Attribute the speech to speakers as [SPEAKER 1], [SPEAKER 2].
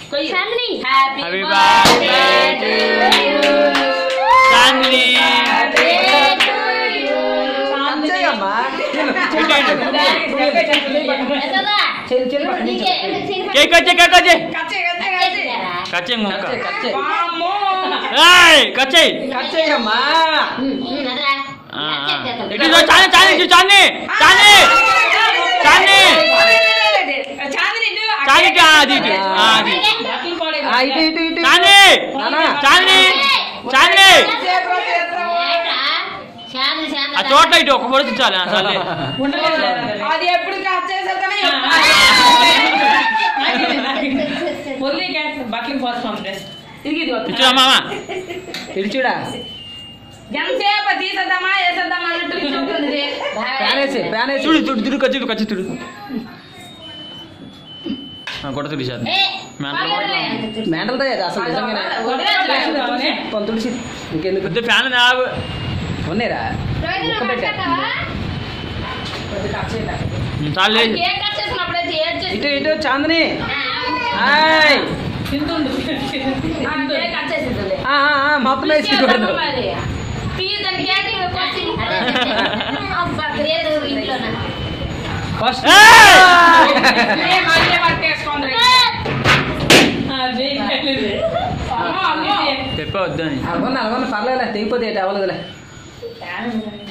[SPEAKER 1] Chandini
[SPEAKER 2] happy
[SPEAKER 3] Happy
[SPEAKER 2] birthday
[SPEAKER 3] birthday
[SPEAKER 2] to
[SPEAKER 3] Chandini
[SPEAKER 4] అంతేయమ్మా
[SPEAKER 1] ఎదరా
[SPEAKER 4] చెల్లి చెల్లి
[SPEAKER 1] నీకే చెయ్యి
[SPEAKER 3] కేక్ వచ్చే కేక్ వచ్చే
[SPEAKER 2] కచ్చే కచ్చే కచ్చే
[SPEAKER 3] కచ్చే ముక్క
[SPEAKER 4] కచ్చే కచ్చే
[SPEAKER 2] వామ్మో
[SPEAKER 3] ఏయ్ కచ్చే
[SPEAKER 4] కచ్చేయమ్మా
[SPEAKER 1] అదరా
[SPEAKER 3] ఇటు చూడు, చాంది చాంది ఇటు చాంది చాంది చాంది
[SPEAKER 2] చాందిని ఇటు
[SPEAKER 3] చాంది ఇటు, ఆ, అది ఇటు ఆ, అది
[SPEAKER 2] బట్టలు పడే
[SPEAKER 4] ఆ, ఇటు ఇటు ఇటు
[SPEAKER 3] చాంది
[SPEAKER 4] నానా.
[SPEAKER 3] చాంది చాంది
[SPEAKER 1] చాంది చాంది
[SPEAKER 3] ఆ చోట్ల ఇటు ఒక పొడి చాలు చాలే
[SPEAKER 2] అది ఎప్పుడు కట్ చేసేస్తానే వదిలే గ్యాస్ బట్టలకు పోస్తాం డ్రెస్ ఇది ఇది
[SPEAKER 3] ఇటు మామ
[SPEAKER 4] ఇటు చూడా
[SPEAKER 2] ఎంతసేపు తీసేద్దామా వేసేద్దామా అన్నట్టు చూస్తుంది
[SPEAKER 4] ఫ్యాన్ వేసి ఫ్యాన్ వేసి
[SPEAKER 3] చూడు చూడు తిరుగు కచ్చి కచ్చి చూడు కొట్ట తీసేది
[SPEAKER 4] మెంటల్ దా అసలు నిజంగానే కొంత తుడిచి ఇంకెందుకు
[SPEAKER 3] పెద్ద ఫ్యాన్ నాకు
[SPEAKER 4] ఉన్నాయిరా ముక్క పెట్టా
[SPEAKER 3] చాలే
[SPEAKER 2] కేక్ కట్ చేసినప్పుడు అయితే ఏడ్ చేసి
[SPEAKER 4] ఇటు ఇటు చాందిని హాయ్
[SPEAKER 2] తింటుండు కేక్ కట్ చేసేది
[SPEAKER 4] ఆ, ఆ, ఆ, మొత్తం వేసి కొడదు
[SPEAKER 2] మరి టీ దాని కేక్ కోసి
[SPEAKER 1] లేదు ఇంట్లోనా
[SPEAKER 4] ఫస్ట్
[SPEAKER 2] ఏ మళ్ళీ పట్టేసుకోండి అదే అమ్మో అమ్మో
[SPEAKER 3] చెప్పవద్దని
[SPEAKER 4] అలగొన్న అలగొన్న పర్లేదు తెగిపోతే అవ్వలేదులే
[SPEAKER 2] ఫ్యాన్